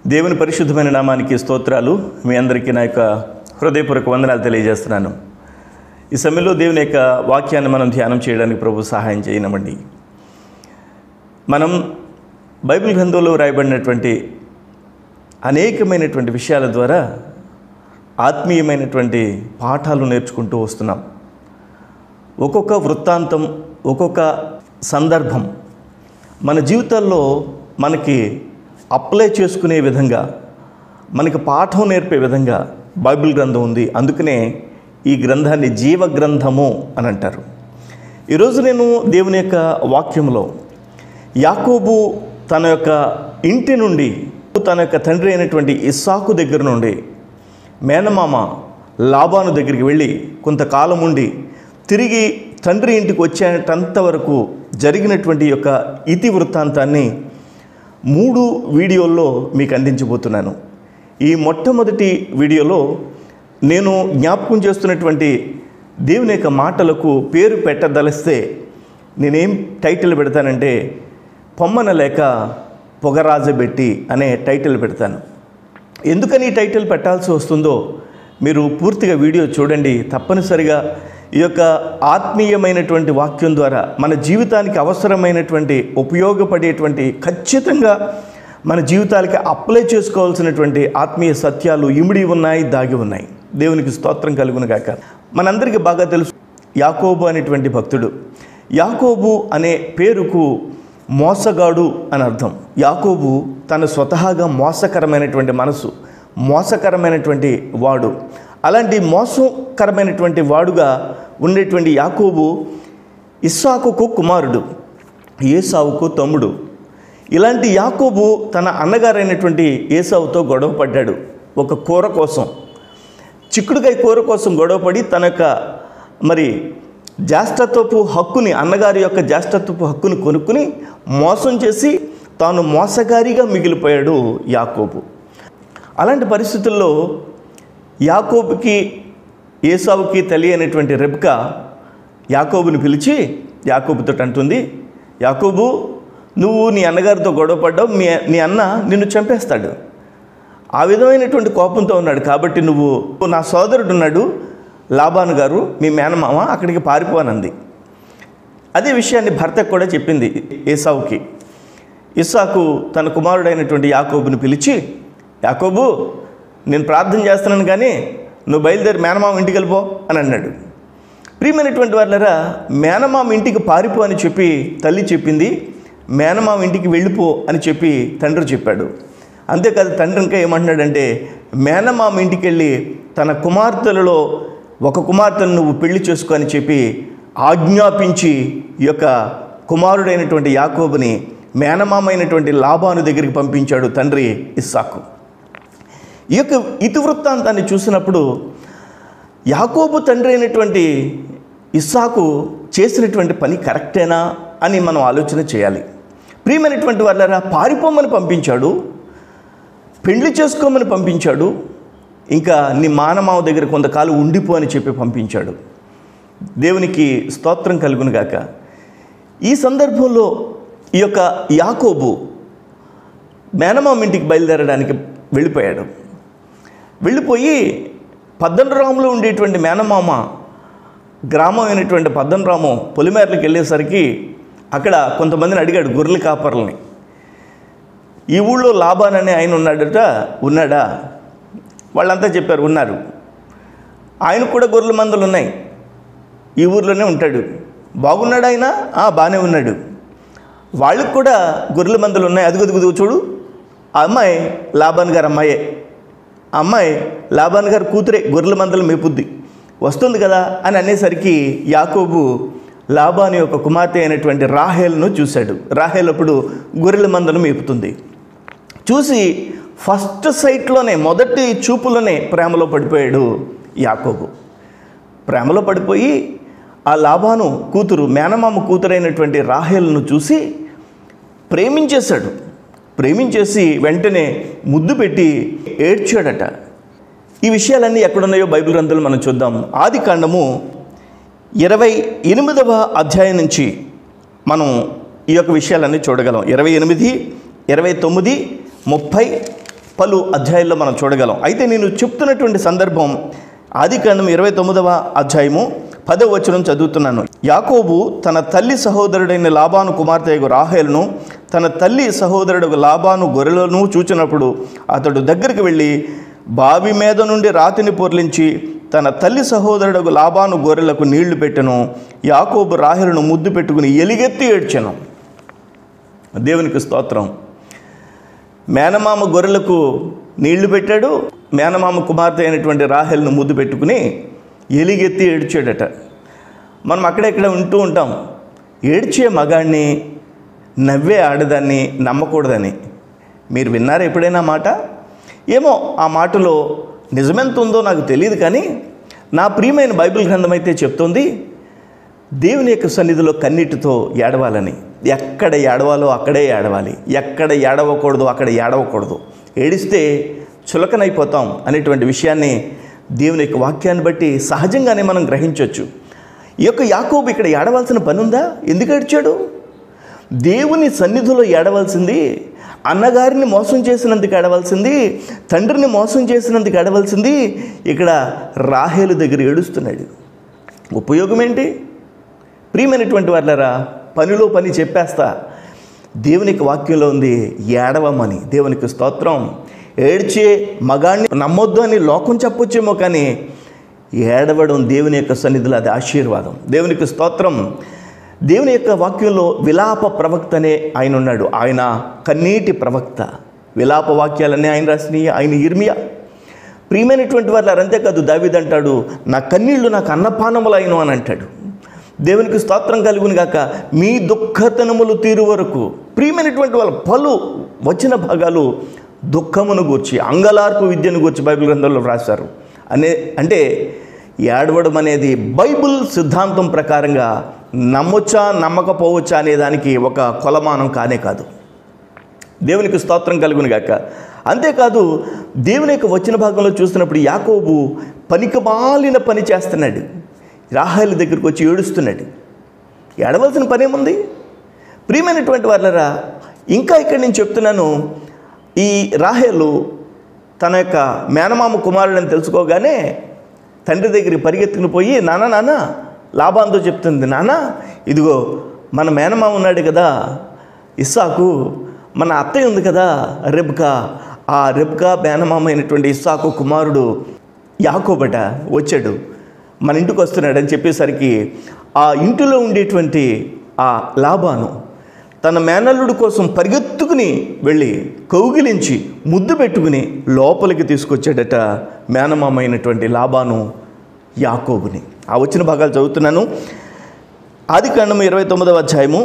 దేవుని పరిశుద్ధమైన నామానికి స్తోత్రాలు మీ అందరికీ నా యొక్క హృదయపూర్వక వందనాలు తెలియజేస్తున్నాను ఈ సమయంలో దేవుని యొక్క వాక్యాన్ని మనం ధ్యానం చేయడానికి ప్రభు సహాయం చేయనమండి మనం బైబిల్ గ్రంథంలో రాయబడినటువంటి అనేకమైనటువంటి విషయాల ద్వారా ఆత్మీయమైనటువంటి పాఠాలు నేర్చుకుంటూ వస్తున్నాం ఒక్కొక్క వృత్తాంతం ఒక్కొక్క సందర్భం మన జీవితాల్లో మనకి అప్లై చేసుకునే విధంగా మనకి పాఠం నేర్పే విధంగా బైబిల్ గ్రంథం ఉంది అందుకనే ఈ గ్రంథాన్ని జీవ గ్రంథము అని అంటారు ఈరోజు నేను దేవుని యొక్క వాక్యంలో యాకోబు తన యొక్క ఇంటి నుండి తన యొక్క తండ్రి అయినటువంటి ఇస్సాకు దగ్గర నుండి మేనమామ లాబాను దగ్గరికి వెళ్ళి కొంతకాలం ఉండి తిరిగి తండ్రి ఇంటికి వచ్చేటంత వరకు జరిగినటువంటి యొక్క ఇతి వృత్తాంతాన్ని మూడు వీడియోల్లో మీకు అందించబోతున్నాను ఈ మొట్టమొదటి వీడియోలో నేను జ్ఞాపకం చేస్తున్నటువంటి దేవుని యొక్క మాటలకు పేరు పెట్టదలిస్తే నేనేం టైటిల్ పెడతానంటే పొమ్మన లేక పొగరాజబెట్టి అనే టైటిల్ పెడతాను ఎందుకని ఈ టైటిల్ పెట్టాల్సి వస్తుందో మీరు పూర్తిగా వీడియో చూడండి తప్పనిసరిగా ఈ యొక్క ఆత్మీయమైనటువంటి వాక్యం ద్వారా మన జీవితానికి అవసరమైనటువంటి ఉపయోగపడేటువంటి ఖచ్చితంగా మన జీవితాలకి అప్లై చేసుకోవాల్సినటువంటి ఆత్మీయ సత్యాలు ఇమిడి ఉన్నాయి దాగి ఉన్నాయి దేవునికి స్తోత్రం కలుగును గాక మనందరికీ బాగా తెలుసు యాకోబు అనేటువంటి భక్తుడు యాకోబు అనే పేరుకు మోసగాడు అని అర్థం యాకోబు తన స్వతహాగా మోసకరమైనటువంటి మనసు మోసకరమైనటువంటి వాడు అలాంటి మోసకరమైనటువంటి వాడుగా ఉండేటువంటి యాకోబు ఇస్సాకుకు కుమారుడు ఏసావుకు తమ్ముడు ఇలాంటి యాకోబు తన అన్నగారైనటువంటి ఏసావుతో గొడవ పడ్డాడు ఒక కూర కోసం చిక్కుడుకాయ కూర కోసం గొడవపడి తన యొక్క మరి జ్యేష్ఠత్వపు హక్కుని అన్నగారి యొక్క జ్యేష్ఠత్వపు హక్కుని కొనుక్కుని మోసం చేసి తాను మోసగారిగా మిగిలిపోయాడు యాకోబు అలాంటి పరిస్థితుల్లో యాకోబుకి ఏసావుకి తెలియనటువంటి రెబ్క యాకోబుని పిలిచి యాకోబుతో అంటుంది యాకోబు నువ్వు నీ అన్నగారితో గొడవపడ్డావు మీ నీ అన్న నిన్ను చంపేస్తాడు ఆ విధమైనటువంటి కోపంతో ఉన్నాడు కాబట్టి నువ్వు నా సోదరుడు ఉన్నాడు లాబాను గారు మీ మేనమామ అక్కడికి పారిపోనంది అదే విషయాన్ని భర్తకు కూడా చెప్పింది ఏసావుకి ఇస్సాకు తన కుమారుడైనటువంటి యాకోబుని పిలిచి యాకోబు నేను ప్రార్థన చేస్తున్నాను కానీ నువ్వు బయలుదేరి మేనమామ ఇంటికి వెళ్ళిపో అని అన్నాడు ప్రియమైనటువంటి వాళ్ళరా మేనమామ ఇంటికి పారిపో అని చెప్పి తల్లి చెప్పింది మేనమామ ఇంటికి వెళ్ళిపో అని చెప్పి తండ్రి చెప్పాడు అంతేకాదు తండ్రి ఇంకా ఏమంటున్నాడంటే మేనమామ ఇంటికి వెళ్ళి తన కుమార్తెలలో ఒక కుమార్తెను నువ్వు పెళ్లి చేసుకో అని చెప్పి ఆజ్ఞాపించి ఈ యొక్క కుమారుడైనటువంటి యాకోబుని మేనమామైనటువంటి లాభాను దగ్గరికి పంపించాడు తండ్రి ఇస్సాకు ఈ యొక్క ఇతివృత్తాంతాన్ని చూసినప్పుడు యాకోబు తండ్రి అయినటువంటి ఇస్సాకు చేసినటువంటి పని కరెక్టేనా అని మనం ఆలోచన చేయాలి ప్రియమైనటువంటి వాళ్ళరా పారిపోమని పంపించాడు పెళ్లి చేసుకోమని పంపించాడు ఇంకా నీ మానమావ దగ్గర కొంతకాలం ఉండిపో అని చెప్పి పంపించాడు దేవునికి స్తోత్రం కలుగును గాక ఈ సందర్భంలో ఈ యొక్క యాకోబు మేనమామ ఇంటికి బయలుదేరడానికి వెళ్ళిపోయాడు వెళ్ళిపోయి పద్దనరాములో ఉండేటువంటి మేనమామ గ్రామం అయినటువంటి పద్దనరాము పొలిమేరలకు వెళ్ళేసరికి అక్కడ కొంతమందిని అడిగాడు గొర్రెల కాపర్లని ఈ ఊళ్ళో లాభాన్ అనే ఆయన ఉన్నాడట ఉన్నాడా వాళ్ళంతా చెప్పారు ఉన్నారు ఆయనకు కూడా గొర్రెల మందలు ఉన్నాయి ఈ ఊర్లోనే ఉంటాడు బాగున్నాడు ఆయన "ఆ, బాగానే ఉన్నాడు వాళ్ళకు కూడా గొర్రెల మందలు ఉన్నాయి అదుగు అదుగు చూడు ఆ అమ్మాయి లాభాన్ గారు అమ్మాయే ఆ అమ్మాయి లాభాన్ గారు కూతురే గొర్రెల మందలు మేపుద్ది వస్తుంది కదా అని అనేసరికి యాకోబు లాభాని యొక్క కుమార్తె అయినటువంటి రాహేల్ను చూశాడు రాహేల్ అప్పుడు గొర్రెల మందను మేపుతుంది చూసి ఫస్ట్ సైట్లోనే మొదటి చూపులోనే ప్రేమలో పడిపోయాడు యాకోబు ప్రేమలో పడిపోయి ఆ లాభాను కూతురు మేనమామ కూతురైనటువంటి రాహేల్ను చూసి ప్రేమించేశాడు ప్రేమించేసి వెంటనే ముద్దు పెట్టి ఏడ్చాడట ఈ విషయాలన్నీ ఎక్కడున్నాయో బైబిల్ గ్రంథాలు మనం చూద్దాం ఆది కాండము ఇరవై ఎనిమిదవ అధ్యాయం నుంచి మనం ఈ యొక్క విషయాలన్నీ చూడగలం ఇరవై ఎనిమిది ఇరవై తొమ్మిది ముప్పై పలు అధ్యాయాల్లో మనం చూడగలం అయితే నేను చెప్తున్నటువంటి సందర్భం ఆది కాండం ఇరవై తొమ్మిదవ అధ్యాయము పదవ వచనం చదువుతున్నాను యాకోబు తన తల్లి సహోదరుడైన లాబాను కుమార్తె రాహేల్ను తన తల్లి సహోదరుడు లాబాను గొర్రెలను చూచినప్పుడు అతడు దగ్గరికి వెళ్ళి బావి మీద నుండి రాతిని పొర్లించి తన తల్లి సహోదరుడు లాబాను గొర్రెలకు నీళ్లు పెట్టెను యాకోబు రాహేలును ముద్దు పెట్టుకుని ఎలిగెత్తి ఏడ్చెను దేవునికి స్తోత్రం మేనమామ గొర్రెలకు నీళ్లు పెట్టాడు మేనమామ కుమార్తె అయినటువంటి రాహెల్ను ముద్దు పెట్టుకుని ఎలిగెత్తి ఏడ్చాడట మనం అక్కడెక్కడ ఉంటూ ఉంటాం ఏడ్చే మగాడిని నవ్వే ఆడదాన్ని నమ్మకూడదని మీరు విన్నారా ఎప్పుడైనా మాట ఏమో ఆ మాటలో నిజమెంత ఉందో నాకు తెలియదు కానీ నా ప్రియమైన బైబిల్ గ్రంథం అయితే చెప్తోంది దేవుని యొక్క సన్నిధిలో కన్నీటితో ఏడవాలని ఎక్కడ ఏడవాలో అక్కడే ఏడవాలి ఎక్కడ ఏడవకూడదు అక్కడ ఏడవకూడదు ఏడిస్తే చులకనైపోతాం అనేటువంటి విషయాన్ని దేవుని యొక్క వాక్యాన్ని బట్టి సహజంగానే మనం గ్రహించవచ్చు ఈ యొక్క యాకోబు ఇక్కడ ఏడవలసిన పని ఉందా ఎందుకు ఏడ్చాడు దేవుని సన్నిధిలో ఏడవలసింది అన్నగారిని మోసం చేసినందుకు ఏడవలసింది తండ్రిని మోసం చేసినందుకు ఏడవలసింది ఇక్కడ రాహేలు దగ్గర ఏడుస్తున్నాడు ఉపయోగం ఏంటి ప్రియమైనటువంటి వాళ్ళరా పనిలో పని చెప్పేస్తా దేవునికి వాక్యంలో ఉంది ఏడవమని దేవునికి స్తోత్రం ఏడ్చే మగాణ్ణి నమ్మొద్దు అని లోకం చెప్పొచ్చేమో కానీ ఏడవడం దేవుని యొక్క సన్నిధిలో అది ఆశీర్వాదం దేవునికి స్తోత్రం దేవుని యొక్క వాక్యంలో విలాప ప్రవక్త అనే ఆయన ఉన్నాడు ఆయన కన్నీటి ప్రవక్త విలాప వాక్యాలన్నీ ఆయన రాసినాయి ఆయన ఇర్మియా ప్రియమైనటువంటి వాళ్ళు అంతేకాదు దావిద్ అంటాడు నా కన్నీళ్లు నాకు అన్నపానములైన అని అంటాడు దేవునికి స్తోత్రం కలుగును గాక మీ దుఃఖతనములు తీరు వరకు ప్రియమైనటువంటి వాళ్ళ పలు వచ్చిన భాగాలు దుఃఖమును గూర్చి అంగలార్పు విద్యను గూర్చి బైబిల్ గ్రంథంలో రాశారు అనే అంటే ఏడవడం అనేది బైబిల్ సిద్ధాంతం ప్రకారంగా నమ్మొచ్చా నమ్మకపోవచ్చా అనే దానికి ఒక కొలమానం కానే కాదు దేవునికి స్తోత్రం కలుగును గాక అంతేకాదు దేవుని యొక్క వచ్చిన భాగంలో చూస్తున్నప్పుడు యాకోబు పనికిమాలిన పని చేస్తున్నాడు రాహాయిల దగ్గరికి వచ్చి ఏడుస్తున్నాడు ఏడవలసిన పని ఏముంది ప్రియమైనటువంటి వాళ్ళరా ఇంకా ఇక్కడ నేను చెప్తున్నాను ఈ రాహేలు తన యొక్క మేనమామ కుమారుడని తెలుసుకోగానే తండ్రి దగ్గరికి పరిగెత్తుకుని పోయి నాన్న నాన్న లాభాంతో చెప్తుంది నాన్న ఇదిగో మన మేనమామ ఉన్నాడు కదా ఇస్సాకు మన అత్తయ్య ఉంది కదా రెబ్కా ఆ రెబ్కా మేనమామ అయినటువంటి ఇస్సాకు కుమారుడు యాకోబట వచ్చాడు మన ఇంటికి వస్తున్నాడు అని చెప్పేసరికి ఆ ఇంటిలో ఉండేటువంటి ఆ లాభాను తన మేనల్లుడి కోసం పరిగెత్తుకుని వెళ్ళి కౌగిలించి ముద్దు పెట్టుకుని లోపలికి తీసుకొచ్చాడట మేనమామ అయినటువంటి లాభాను యాకోబుని ఆ వచ్చిన భాగాలు చదువుతున్నాను ఆది కాండం ఇరవై తొమ్మిదవ అధ్యాయము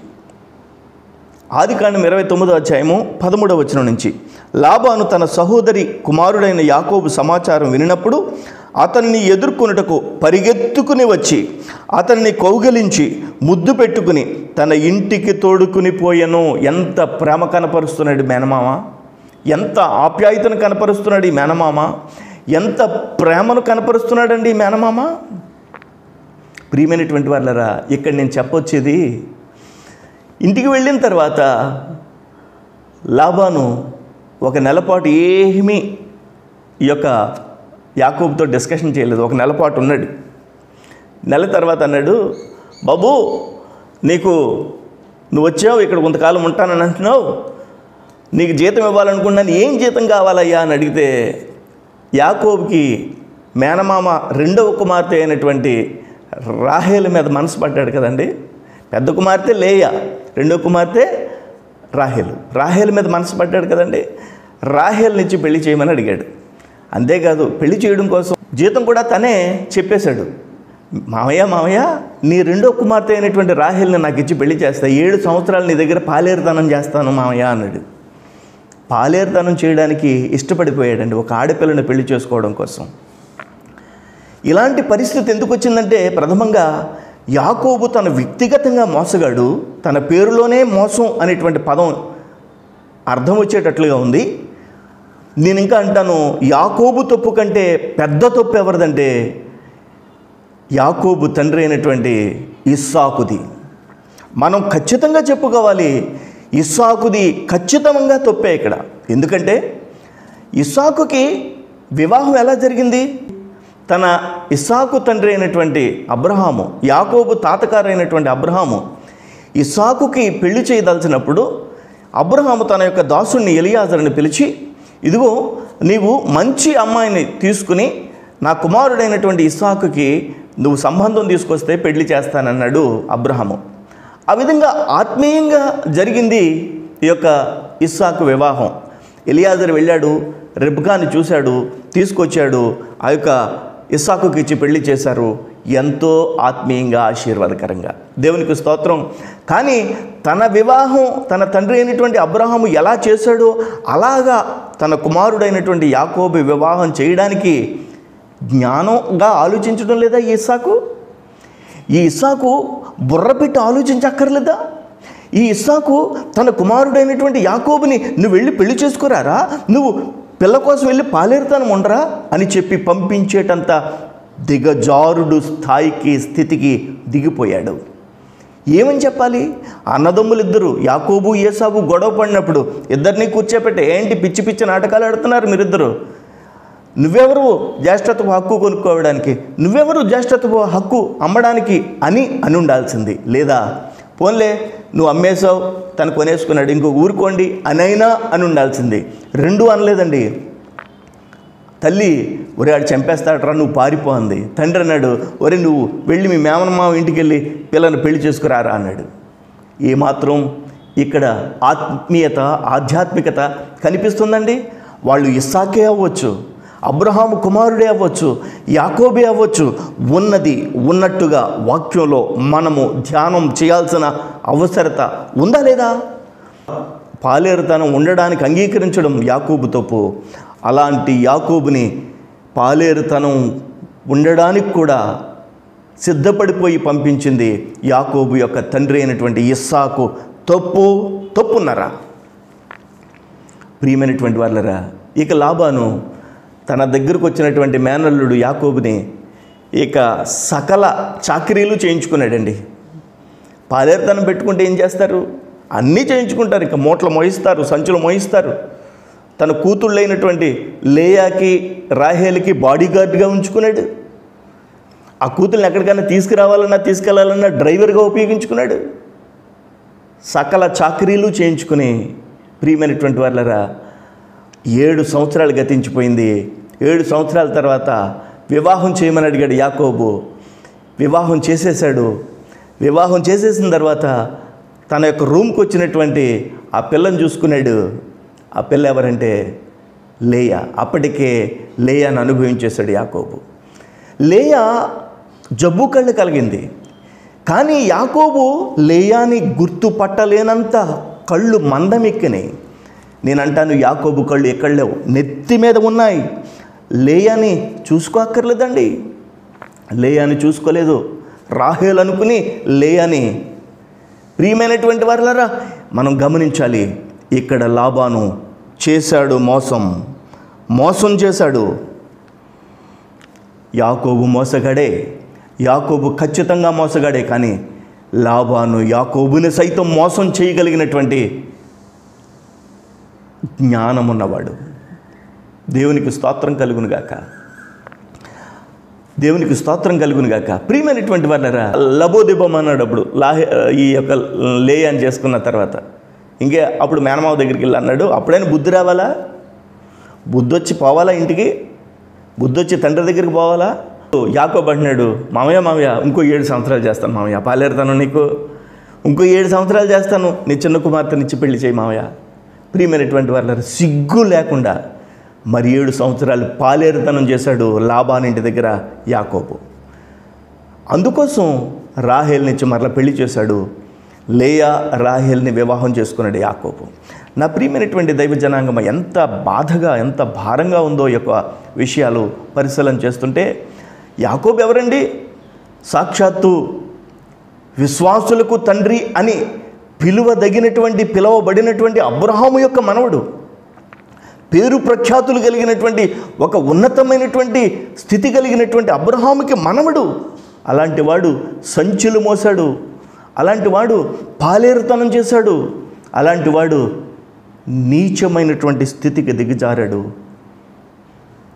ఆది కాండం ఇరవై తొమ్మిదో అధ్యాయము పదమూడవ వచనం నుంచి లాబాను తన సహోదరి కుమారుడైన యాకోబు సమాచారం వినినప్పుడు అతన్ని ఎదుర్కొనుటకు పరిగెత్తుకుని వచ్చి అతన్ని కౌగలించి ముద్దు పెట్టుకుని తన ఇంటికి తోడుకుని పోయెను ఎంత ప్రేమ కనపరుస్తున్నాడు మేనమామ ఎంత ఆప్యాయతను కనపరుస్తున్నాడు ఈ మేనమామ ఎంత ప్రేమను కనపరుస్తున్నాడండి ఈ మేనమామ ప్రియమైనటువంటి వాళ్ళరా ఇక్కడ నేను చెప్పొచ్చేది ఇంటికి వెళ్ళిన తర్వాత లాభాను ఒక నెలపాటు ఏమీ ఈ యొక్క యాకూబ్తో డిస్కషన్ చేయలేదు ఒక నెలపాటు ఉన్నాడు నెల తర్వాత అన్నాడు బాబు నీకు నువ్వు వచ్చావు ఇక్కడ కొంతకాలం ఉంటానని అంటున్నావు నీకు జీతం ఇవ్వాలనుకున్నాను ఏం జీతం కావాలయ్యా అని అడిగితే యాకోబుకి మేనమామ రెండవ కుమార్తె అయినటువంటి రాహేల మీద మనసు పడ్డాడు కదండి పెద్ద కుమార్తె లేయ రెండో కుమార్తె రాహేలు రాహేల్ మీద మనసు పడ్డాడు కదండి రాహేల్ నుంచి పెళ్లి చేయమని అడిగాడు అంతేకాదు పెళ్లి చేయడం కోసం జీతం కూడా తనే చెప్పేశాడు మామయ్య మామయ్య నీ రెండో కుమార్తె అయినటువంటి రాహేల్ని నాకు ఇచ్చి పెళ్లి చేస్తా ఏడు సంవత్సరాలు నీ దగ్గర పాలేరుతనం చేస్తాను మామయ్య అన్నాడు పాలేరుతనం చేయడానికి ఇష్టపడిపోయాడండి ఒక ఆడపిల్లని పెళ్లి చేసుకోవడం కోసం ఇలాంటి పరిస్థితి ఎందుకు వచ్చిందంటే ప్రథమంగా యాకోబు తన వ్యక్తిగతంగా మోసగాడు తన పేరులోనే మోసం అనేటువంటి పదం అర్థం వచ్చేటట్లుగా ఉంది నేను ఇంకా అంటాను యాకోబు తప్పు కంటే పెద్ద తప్పు ఎవరిదంటే యాకోబు తండ్రి అయినటువంటి ఇస్సాకుది మనం ఖచ్చితంగా చెప్పుకోవాలి ఇస్సాకుది ఖచ్చితంగా తప్పే ఇక్కడ ఎందుకంటే ఇస్సాకుకి వివాహం ఎలా జరిగింది తన ఇస్సాకు తండ్రి అయినటువంటి అబ్రహాము యాకోబు తాతగారు అయినటువంటి అబ్రహాము ఇస్సాకుకి పెళ్లి చేయదలిచినప్పుడు అబ్రహాము తన యొక్క దాసుని ఎలియాజర్ని పిలిచి ఇదిగో నీవు మంచి అమ్మాయిని తీసుకుని నా కుమారుడైనటువంటి ఇస్సాకుకి నువ్వు సంబంధం తీసుకొస్తే పెళ్లి చేస్తానన్నాడు అబ్రహాము ఆ విధంగా ఆత్మీయంగా జరిగింది ఈ యొక్క ఇస్సాకు వివాహం ఎలియాజర్ వెళ్ళాడు రెబ్కాని చూశాడు తీసుకొచ్చాడు ఆ యొక్క ఇస్సాకుకి ఇచ్చి పెళ్లి చేశారు ఎంతో ఆత్మీయంగా ఆశీర్వాదకరంగా దేవునికి స్తోత్రం కానీ తన వివాహం తన తండ్రి అయినటువంటి అబ్రహాము ఎలా చేశాడో అలాగా తన కుమారుడైనటువంటి యాకోబు వివాహం చేయడానికి జ్ఞానంగా ఆలోచించడం లేదా ఈ ఇస్సాకు ఈ ఇస్సాకు బుర్ర పెట్టి ఆలోచించక్కర్లేదా ఈ ఇస్సాకు తన కుమారుడైనటువంటి యాకోబుని నువ్వు వెళ్ళి పెళ్లి చేసుకోరారా నువ్వు పిల్ల కోసం వెళ్ళి పాలేరుతాను ఉండరా అని చెప్పి పంపించేటంత దిగజారుడు స్థాయికి స్థితికి దిగిపోయాడు ఏమని చెప్పాలి అన్నదమ్ములు ఇద్దరు యాకోబు ఏసాబు గొడవ పడినప్పుడు ఇద్దరిని కూర్చోపెట్టి ఏంటి పిచ్చి పిచ్చి నాటకాలు ఆడుతున్నారు మీరిద్దరు నువ్వెవరు జ్యేష్ఠత్వ హక్కు కొనుక్కోవడానికి నువ్వెవరు జ్యేష్ఠత్వ హక్కు అమ్మడానికి అని అని ఉండాల్సింది లేదా పోన్లే నువ్వు అమ్మేశావు తను కొనేసుకున్నాడు ఇంకో ఊరుకోండి అనైనా అని ఉండాల్సింది రెండు అనలేదండి తల్లి ఒరే ఆడు చంపేస్తాడరా నువ్వు పారిపో అంది తండ్రి అన్నాడు ఒరే నువ్వు వెళ్ళి మీ మేమనమావ ఇంటికి వెళ్ళి పిల్లని పెళ్లి చేసుకురారా అన్నాడు ఏమాత్రం ఇక్కడ ఆత్మీయత ఆధ్యాత్మికత కనిపిస్తుందండి వాళ్ళు ఇస్సాకే అవ్వచ్చు అబ్రహాము కుమారుడే అవ్వచ్చు యాకోబే అవ్వచ్చు ఉన్నది ఉన్నట్టుగా వాక్యంలో మనము ధ్యానం చేయాల్సిన అవసరత ఉందా లేదా పాలేరుతనం ఉండడానికి అంగీకరించడం యాకోబు తప్పు అలాంటి యాకోబుని పాలేరుతనం ఉండడానికి కూడా సిద్ధపడిపోయి పంపించింది యాకోబు యొక్క తండ్రి అయినటువంటి ఇస్సాకు తప్పు తప్పున్నారా ప్రియమైనటువంటి వాళ్ళరా ఇక లాబాను తన దగ్గరకు వచ్చినటువంటి మేనల్లుడు యాకోబుని ఇక సకల చాకరీలు చేయించుకున్నాడండి పాలేరుతనం పెట్టుకుంటే ఏం చేస్తారు అన్నీ చేయించుకుంటారు ఇక మూటలు మోయిస్తారు సంచులు మోయిస్తారు తన కూతుళ్ళైనటువంటి లేయాకి రాహేల్కి బాడీ గార్డ్గా ఉంచుకున్నాడు ఆ కూతుర్ని ఎక్కడికైనా తీసుకురావాలన్నా తీసుకెళ్లాలన్నా డ్రైవర్గా ఉపయోగించుకున్నాడు సకల చాకరీలు చేయించుకుని ప్రియమైనటువంటి వాళ్ళరా ఏడు సంవత్సరాలు గతించిపోయింది ఏడు సంవత్సరాల తర్వాత వివాహం చేయమని అడిగాడు యాకోబు వివాహం చేసేసాడు వివాహం చేసేసిన తర్వాత తన యొక్క రూమ్కి వచ్చినటువంటి ఆ పిల్లని చూసుకున్నాడు ఆ పిల్ల ఎవరంటే లేయ అప్పటికే లేయాను అనుభవించేశాడు యాకోబు లేయ జబ్బు కళ్ళు కలిగింది కానీ యాకోబు లేయాని గుర్తుపట్టలేనంత కళ్ళు మందమెక్కినాయి నేను అంటాను యాకోబు కళ్ళు ఎక్కడ లేవు నెత్తి మీద ఉన్నాయి లేయాని చూసుకోక్కర్లేదండి లేయాని చూసుకోలేదు రాహేల్ అనుకుని లేయాని ప్రియమైనటువంటి వారులరా మనం గమనించాలి ఇక్కడ లాభాను చేశాడు మోసం మోసం చేశాడు యాకోబు మోసగాడే యాకోబు ఖచ్చితంగా మోసగాడే కానీ లాభాను యాకోబుని సైతం మోసం చేయగలిగినటువంటి జ్ఞానం ఉన్నవాడు దేవునికి స్తోత్రం కలుగును గాక దేవునికి స్తోత్రం కలుగును గాక ప్రియమైనటువంటి వాళ్ళరా లబోదిబం అన్నాడు అప్పుడు లాహే ఈ యొక్క లేయాన్ని చేసుకున్న తర్వాత ఇంకే అప్పుడు మేనమావ దగ్గరికి వెళ్ళి అన్నాడు అప్పుడైనా బుద్ధి రావాలా బుద్ధి వచ్చి పోవాలా ఇంటికి బుద్ధి వచ్చి తండ్రి దగ్గరికి పోవాలా యాకోబ్ అంటున్నాడు మామయ్య మామయ్య ఇంకో ఏడు సంవత్సరాలు చేస్తాను మామయ్య పాలేరుతాను నీకు ఇంకో ఏడు సంవత్సరాలు చేస్తాను నీ చిన్న కుమార్తెనిచ్చి పెళ్లి చేయి మామయ్య ప్రియమైనటువంటి వాళ్ళ సిగ్గు లేకుండా మరి ఏడు సంవత్సరాలు పాలేరుతనం చేశాడు లాభానింటి దగ్గర యాకోబు అందుకోసం రాహేల్ నుంచి మరలా పెళ్లి చేశాడు లేయా రాహేల్ని వివాహం చేసుకున్నాడు యాకోబు నా ప్రియమైనటువంటి దైవ జనాంగం ఎంత బాధగా ఎంత భారంగా ఉందో ఈ యొక్క విషయాలు పరిశీలన చేస్తుంటే యాకోబు ఎవరండి సాక్షాత్తు విశ్వాసులకు తండ్రి అని పిలువదగినటువంటి పిలువబడినటువంటి అబ్రహాము యొక్క మనవడు పేరు ప్రఖ్యాతులు కలిగినటువంటి ఒక ఉన్నతమైనటువంటి స్థితి కలిగినటువంటి అబ్రహాముకి మనవడు అలాంటి వాడు సంచులు మోసాడు అలాంటి వాడు పాలేరుతనం చేశాడు అలాంటి వాడు నీచమైనటువంటి స్థితికి దిగజారాడు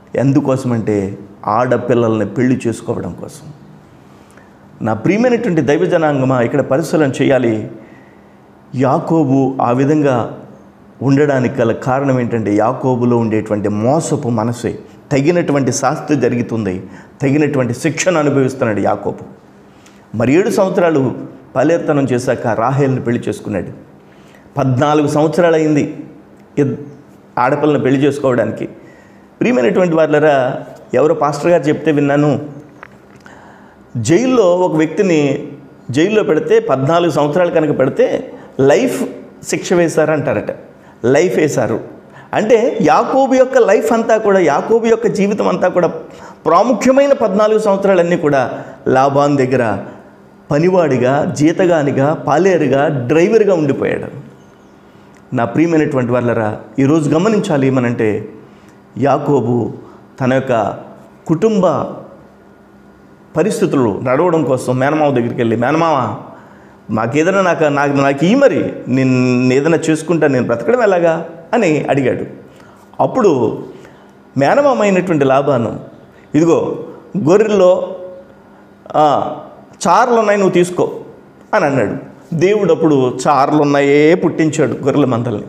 ఎందుకోసమంటే ఆడపిల్లల్ని పెళ్లి చేసుకోవడం కోసం నా ప్రియమైనటువంటి దైవ జనాంగమా ఇక్కడ పరిశీలన చేయాలి యాకోబు ఆ విధంగా ఉండడానికి గల కారణం ఏంటంటే యాకోబులో ఉండేటువంటి మోసపు మనసే తగినటువంటి శాస్తి జరుగుతుంది తగినటువంటి శిక్షణ అనుభవిస్తున్నాడు యాకోబు మరి ఏడు సంవత్సరాలు పలేర్తనం చేశాక రాహేల్ని పెళ్లి చేసుకున్నాడు పద్నాలుగు సంవత్సరాలు అయింది ఇద్- ఆడపిల్లని పెళ్లి చేసుకోవడానికి ప్రియమైనటువంటి వాళ్ళరా ఎవరో పాస్టర్ గారు చెప్తే విన్నాను జైల్లో ఒక వ్యక్తిని జైల్లో పెడితే పద్నాలుగు సంవత్సరాలు కనుక పెడితే లైఫ్ శిక్ష వేశారు అంటారట లైఫ్ వేశారు అంటే యాకోబు యొక్క లైఫ్ అంతా కూడా యాకోబు యొక్క జీవితం అంతా కూడా ప్రాముఖ్యమైన పద్నాలుగు సంవత్సరాలన్నీ కూడా లాభాన్ దగ్గర పనివాడిగా జీతగానిగా పాలేరుగా డ్రైవర్గా ఉండిపోయాడు నా ప్రియమైనటువంటి వాళ్ళరా ఈరోజు గమనించాలి ఏమనంటే యాకోబు తన యొక్క కుటుంబ పరిస్థితులు నడవడం కోసం మేనమావ దగ్గరికి వెళ్ళి మేనమావ మాకేదైనా నాకు నాకు నాకు ఈ మరి నేను ఏదైనా చేసుకుంటా నేను బ్రతకడం ఎలాగా అని అడిగాడు అప్పుడు మేనమామ అయినటువంటి లాభాను ఇదిగో గొర్రెల్లో ఆ, చార్లు ఉన్నాయి నువ్వు తీసుకో అని అన్నాడు దేవుడు అప్పుడు చార్లు ఉన్నాయే పుట్టించాడు గొర్రెల మందల్ని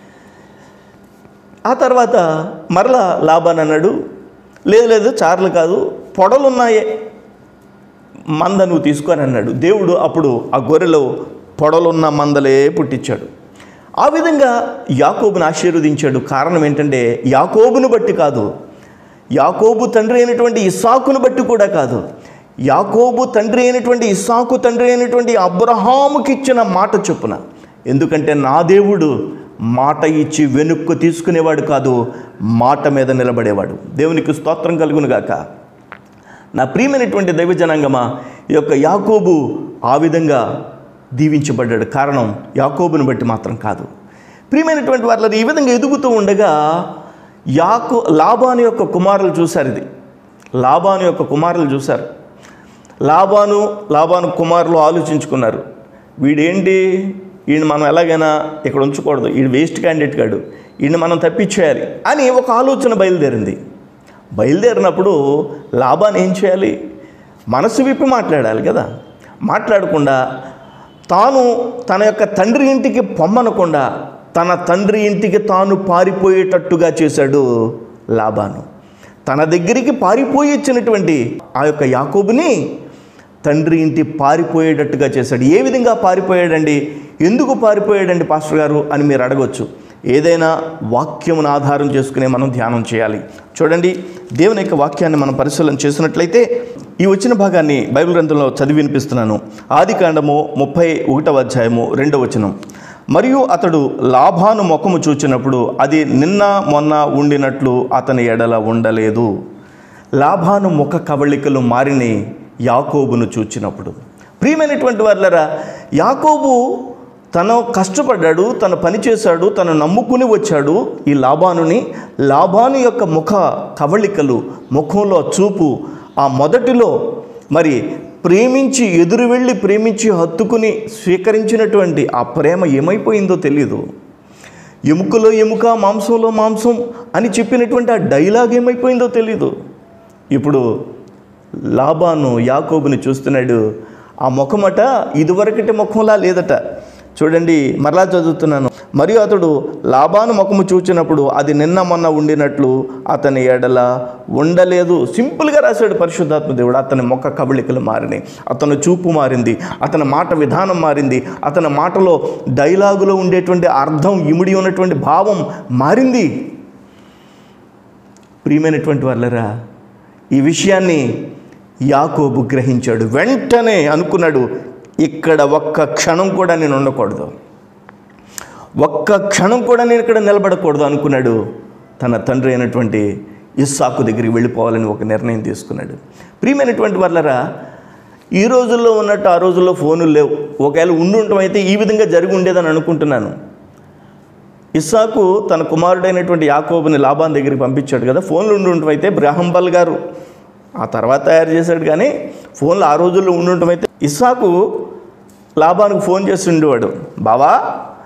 ఆ తర్వాత మరలా లాభాన్ అన్నాడు లేదు లేదు చార్లు కాదు పొడలున్నాయే మంద నువ్వు తీసుకొని అన్నాడు దేవుడు అప్పుడు ఆ గొర్రెలో పొడలున్న మందలే పుట్టించాడు ఆ విధంగా యాకోబును ఆశీర్వదించాడు కారణం ఏంటంటే యాకోబును బట్టి కాదు యాకోబు తండ్రి అయినటువంటి ఇస్సాకును బట్టి కూడా కాదు యాకోబు తండ్రి అయినటువంటి ఇస్సాకు తండ్రి అయినటువంటి అబ్రహాముకి ఇచ్చిన మాట చొప్పున ఎందుకంటే నా దేవుడు మాట ఇచ్చి వెనుక్కు తీసుకునేవాడు కాదు మాట మీద నిలబడేవాడు దేవునికి స్తోత్రం కలుగును గాక నా ప్రియమైనటువంటి దైవ జనాంగమా ఈ యొక్క యాకోబు ఆ విధంగా దీవించబడ్డాడు కారణం యాకోబుని బట్టి మాత్రం కాదు ప్రియమైనటువంటి వాళ్ళని ఈ విధంగా ఎదుగుతూ ఉండగా యాకో లాభాను యొక్క కుమారులు చూశారు ఇది లాభాను యొక్క కుమారులు చూశారు లాభాను లాభాను కుమారులు ఆలోచించుకున్నారు వీడేంటి ఈయన మనం ఎలాగైనా ఇక్కడ ఉంచకూడదు ఈడు వేస్ట్ క్యాండిడేట్ కాడు ఈయన మనం తప్పించేయాలి అని ఒక ఆలోచన బయలుదేరింది బయలుదేరినప్పుడు లాభాన్ని ఏం చేయాలి మనసు విప్పి మాట్లాడాలి కదా మాట్లాడకుండా తాను తన యొక్క తండ్రి ఇంటికి పొమ్మనకుండా తన తండ్రి ఇంటికి తాను పారిపోయేటట్టుగా చేశాడు లాభాను తన దగ్గరికి పారిపోయి ఇచ్చినటువంటి ఆ యొక్క యాకోబుని తండ్రి ఇంటి పారిపోయేటట్టుగా చేశాడు ఏ విధంగా పారిపోయాడండి ఎందుకు పారిపోయాడండి పాస్టర్ గారు అని మీరు అడగవచ్చు ఏదైనా వాక్యమును ఆధారం చేసుకునే మనం ధ్యానం చేయాలి చూడండి దేవుని యొక్క వాక్యాన్ని మనం పరిశీలన చేసినట్లయితే ఈ వచ్చిన భాగాన్ని బైబిల్ గ్రంథంలో చదివి వినిపిస్తున్నాను ఆది కాండము ముప్పై ఒకటవ అధ్యాయము రెండవ వచనం మరియు అతడు లాభాను ముఖము చూచినప్పుడు అది నిన్న మొన్న ఉండినట్లు అతని ఎడల ఉండలేదు లాభాను ముఖ కవళికలు మారిని యాకోబును చూచినప్పుడు ప్రియమైనటువంటి వాళ్ళరా యాకోబు తను కష్టపడ్డాడు తను పనిచేశాడు తను నమ్ముకుని వచ్చాడు ఈ లాభానుని లాభాను యొక్క ముఖ కవళికలు ముఖంలో చూపు ఆ మొదటిలో మరి ప్రేమించి ఎదురు వెళ్ళి ప్రేమించి హత్తుకుని స్వీకరించినటువంటి ఆ ప్రేమ ఏమైపోయిందో తెలియదు ఎముకలో ఎముక మాంసంలో మాంసం అని చెప్పినటువంటి ఆ డైలాగ్ ఏమైపోయిందో తెలీదు ఇప్పుడు లాభాను యాకోబుని చూస్తున్నాడు ఆ ముఖమట ఇదివరకటి ముఖంలా లేదట చూడండి మరలా చదువుతున్నాను మరియు అతడు లాభాను ముఖము చూచినప్పుడు అది నిన్న మొన్న ఉండినట్లు అతని ఎడల ఉండలేదు సింపుల్గా రాశాడు పరిశుద్ధాత్మ దేవుడు అతని ముఖ కబళికలు మారినాయి అతని చూపు మారింది అతని మాట విధానం మారింది అతని మాటలో డైలాగులో ఉండేటువంటి అర్థం ఇమిడి ఉన్నటువంటి భావం మారింది ప్రియమైనటువంటి వాళ్ళరా ఈ విషయాన్ని యాకోబు గ్రహించాడు వెంటనే అనుకున్నాడు ఇక్కడ ఒక్క క్షణం కూడా నేను ఉండకూడదు ఒక్క క్షణం కూడా నేను ఇక్కడ నిలబడకూడదు అనుకున్నాడు తన తండ్రి అయినటువంటి ఇస్సాకు దగ్గరికి వెళ్ళిపోవాలని ఒక నిర్ణయం తీసుకున్నాడు ప్రియమైనటువంటి వాళ్ళరా ఈ రోజుల్లో ఉన్నట్టు ఆ రోజుల్లో ఫోనులు లేవు ఒకవేళ ఉండుంటం అయితే ఈ విధంగా జరిగి ఉండేదని అనుకుంటున్నాను ఇస్సాకు తన కుమారుడైనటువంటి యాకోబుని లాభాన్ దగ్గరికి పంపించాడు కదా ఫోన్లు ఉండుంటం అయితే బ్రాహంబల్ గారు ఆ తర్వాత తయారు చేశాడు కానీ ఫోన్లు ఆ రోజుల్లో ఉండుంటం అయితే ఇస్సాకు లాభానికి ఫోన్ చేసి ఉండేవాడు బావా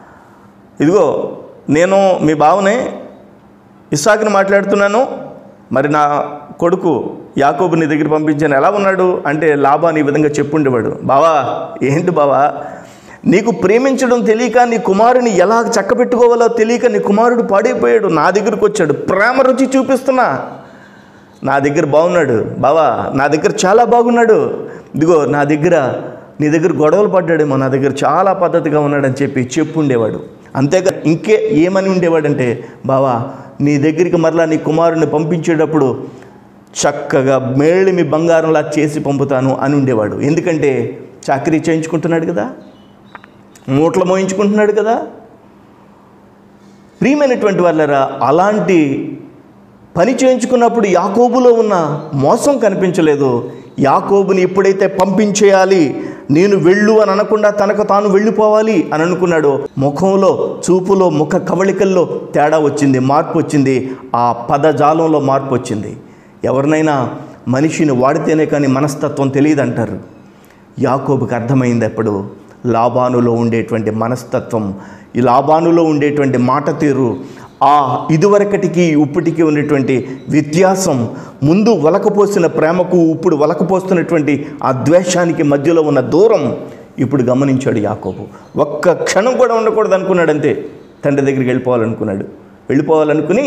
ఇదిగో నేను మీ బావనే ఇస్సాకుని మాట్లాడుతున్నాను మరి నా కొడుకు యాకోబు నీ దగ్గర పంపించాను ఎలా ఉన్నాడు అంటే లాభాన్ని ఈ విధంగా చెప్పుండేవాడు బావా ఏంటి బావా నీకు ప్రేమించడం తెలియక నీ కుమారుని ఎలా చక్కబెట్టుకోవాలో తెలియక నీ కుమారుడు పాడైపోయాడు నా దగ్గరకు వచ్చాడు ప్రేమ రుచి చూపిస్తున్నా నా దగ్గర బాగున్నాడు బావా నా దగ్గర చాలా బాగున్నాడు ఇదిగో నా దగ్గర నీ దగ్గర గొడవలు పడ్డాడేమో నా దగ్గర చాలా పద్ధతిగా ఉన్నాడని చెప్పి చెప్పు ఉండేవాడు అంతేగా ఇంకే ఏమని ఉండేవాడంటే బావా నీ దగ్గరికి మరలా నీ కుమారుని పంపించేటప్పుడు చక్కగా మేళ్ళమి బంగారంలా చేసి పంపుతాను అని ఉండేవాడు ఎందుకంటే చాకరీ చేయించుకుంటున్నాడు కదా మూటలు మోయించుకుంటున్నాడు కదా ప్రియమైనటువంటి వాళ్ళరా అలాంటి పని చేయించుకున్నప్పుడు యాకోబులో ఉన్న మోసం కనిపించలేదు యాకోబుని ఎప్పుడైతే పంపించేయాలి నేను వెళ్ళు అని అనకుండా తనకు తాను వెళ్ళిపోవాలి అని అనుకున్నాడు ముఖంలో చూపులో ముఖ కవళికల్లో తేడా వచ్చింది మార్పు వచ్చింది ఆ పదజాలంలో మార్పు వచ్చింది ఎవరినైనా మనిషిని వాడితేనే కానీ మనస్తత్వం తెలియదంటారు యాకోబుకి అర్థమైంది అప్పుడు లాబానులో ఉండేటువంటి మనస్తత్వం ఈ లాబానులో ఉండేటువంటి మాట తీరు ఆ ఇదివరకటికి ఇప్పటికి ఉన్నటువంటి వ్యత్యాసం ముందు వలకపోసిన ప్రేమకు ఇప్పుడు వలకపోస్తున్నటువంటి ఆ ద్వేషానికి మధ్యలో ఉన్న దూరం ఇప్పుడు గమనించాడు యాకోబు ఒక్క క్షణం కూడా ఉండకూడదు అనుకున్నాడు అంతే తండ్రి దగ్గరికి వెళ్ళిపోవాలనుకున్నాడు వెళ్ళిపోవాలనుకుని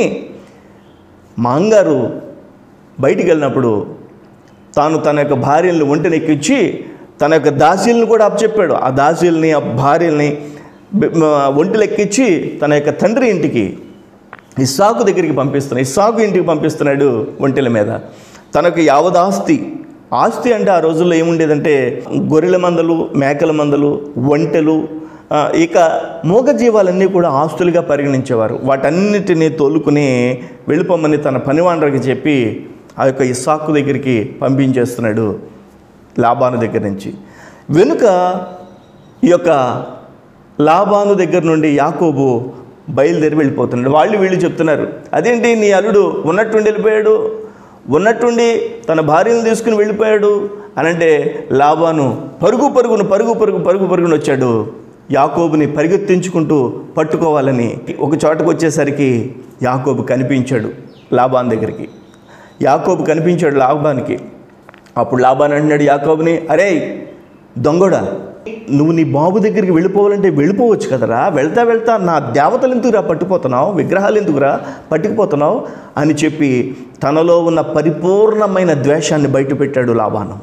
మా అంగారు బయటికి వెళ్ళినప్పుడు తాను తన యొక్క భార్యలను ఒంటెనెక్కించి తన యొక్క దాసీలను కూడా అప్పచెప్పాడు ఆ దాసీల్ని ఆ భార్యల్ని బె- మ- ఒంటెలెక్కించి తన యొక్క తండ్రి ఇంటికి ఇస్సాకు దగ్గరికి పంపిస్తున్నాడు ఇస్సాకు ఇంటికి పంపిస్తున్నాడు ఒంటెల మీద తనకు యావద్ ఆస్తి ఆస్తి అంటే ఆ రోజుల్లో ఏముండేదంటే గొర్రెల మందలు మేకల మందలు ఒంటెలు ఆ, ఇక మూగజీవాలన్నీ కూడా ఆస్తులుగా పరిగణించేవారు వాటన్నిటినీ తోలుకుని వెళ్ళిపోమని తన పనివాండ్రకి చెప్పి ఆ యొక్క ఇస్సాకు దగ్గరికి పంపించేస్తున్నాడు లాభాను దగ్గర నుంచి వెనుక ఈ యొక్క లాభాను దగ్గర నుండి యాకోబు బయలుదేరి వెళ్ళిపోతున్నాడు వాళ్ళు వీళ్ళు చెప్తున్నారు అదేంటి నీ అల్లుడు ఉన్నట్టుండి వెళ్ళిపోయాడు ఉన్నట్టుండి తన భార్యను తీసుకుని వెళ్ళిపోయాడు అని అంటే లాభాను పరుగు పరుగును పరుగు పరుగు పరుగు పరుగును వచ్చాడు యాకోబుని పరిగెత్తించుకుంటూ పట్టుకోవాలని ఒక చోటకు వచ్చేసరికి యాకోబు కనిపించాడు లాభాన్ దగ్గరికి యాకోబు కనిపించాడు లాభానికి అప్పుడు లాభాన్ అంటున్నాడు యాకోబుని అరే దొంగడా నువ్వు నీ బాబు దగ్గరికి వెళ్ళిపోవాలంటే వెళ్ళిపోవచ్చు కదరా వెళ్తా వెళ్తా నా దేవతలు ఎందుకురా పట్టుకుపోతున్నావు విగ్రహాలు ఎందుకురా పట్టుకుపోతున్నావు అని చెప్పి తనలో ఉన్న పరిపూర్ణమైన ద్వేషాన్ని బయటపెట్టాడు లాభాను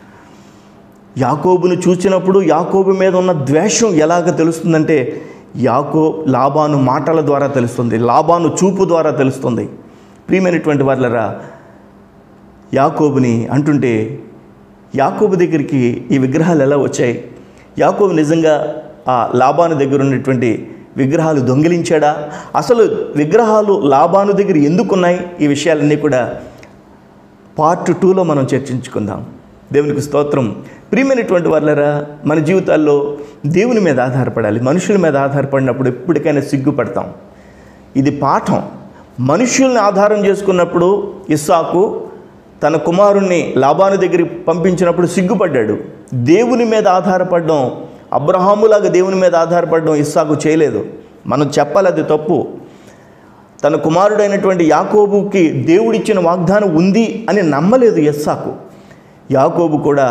యాకోబును చూసినప్పుడు యాకోబు మీద ఉన్న ద్వేషం ఎలాగ తెలుస్తుందంటే యాకో లాభాను మాటల ద్వారా తెలుస్తుంది లాభాను చూపు ద్వారా తెలుస్తుంది ప్రియమైనటువంటి వాళ్ళరా యాకోబుని అంటుంటే యాకోబు దగ్గరికి ఈ విగ్రహాలు ఎలా వచ్చాయి యాకోబు నిజంగా ఆ లాభాను దగ్గర ఉన్నటువంటి విగ్రహాలు దొంగిలించాడా అసలు విగ్రహాలు లాభాను దగ్గర ఎందుకున్నాయి ఈ విషయాలన్నీ కూడా పార్ట్ టూలో మనం చర్చించుకుందాం దేవునికి స్తోత్రం ప్రియమైనటువంటి వాళ్ళరా మన జీవితాల్లో దేవుని మీద ఆధారపడాలి మనుషుల మీద ఆధారపడినప్పుడు ఎప్పటికైనా సిగ్గుపడతాం ఇది పాఠం మనుషుల్ని ఆధారం చేసుకున్నప్పుడు ఇస్సాకు తన కుమారుణ్ణి లాభాను దగ్గరికి పంపించినప్పుడు సిగ్గుపడ్డాడు దేవుని మీద ఆధారపడడం అబ్రహాములాగా దేవుని మీద ఆధారపడడం ఇస్సాకు చేయలేదు మనం చెప్పాలి అది తప్పు తన కుమారుడైనటువంటి యాకోబుకి దేవుడిచ్చిన వాగ్దానం ఉంది అని నమ్మలేదు ఇస్సాకు యాకోబు కూడా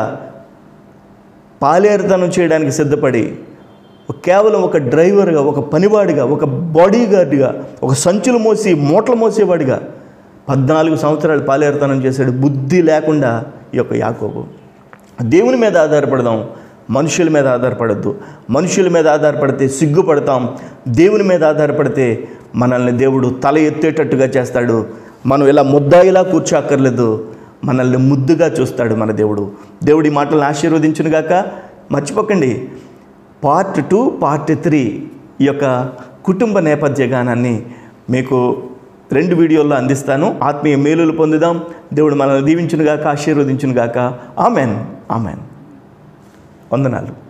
పాలేరుతనం చేయడానికి సిద్ధపడి కేవలం ఒక డ్రైవర్గా ఒక పనివాడిగా ఒక బాడీ గార్డ్గా ఒక సంచులు మోసి మూటలు మోసేవాడిగా పద్నాలుగు సంవత్సరాలు పాలేరుతనం చేశాడు బుద్ధి లేకుండా ఈ యొక్క యాకోబు దేవుని మీద ఆధారపడదాం మనుషుల మీద ఆధారపడద్దు మనుషుల మీద ఆధారపడితే సిగ్గుపడతాం దేవుని మీద ఆధారపడితే మనల్ని దేవుడు తల ఎత్తేటట్టుగా చేస్తాడు మనం ఇలా ముద్దాయిలా కూర్చోక్కర్లేదు మనల్ని ముద్దుగా చూస్తాడు మన దేవుడు దేవుడి మాటలను ఆశీర్వదించునుగాక మర్చిపోకండి పార్ట్ టూ పార్ట్ త్రీ ఈ యొక్క కుటుంబ నేపథ్య గానాన్ని మీకు రెండు వీడియోల్లో అందిస్తాను ఆత్మీయ మేలులు పొందుదాం దేవుడు మనల్ని దీవించునుగాక ఆశీర్వదించునుగాక ఆమెన్ ఆమెన్ వందనాలు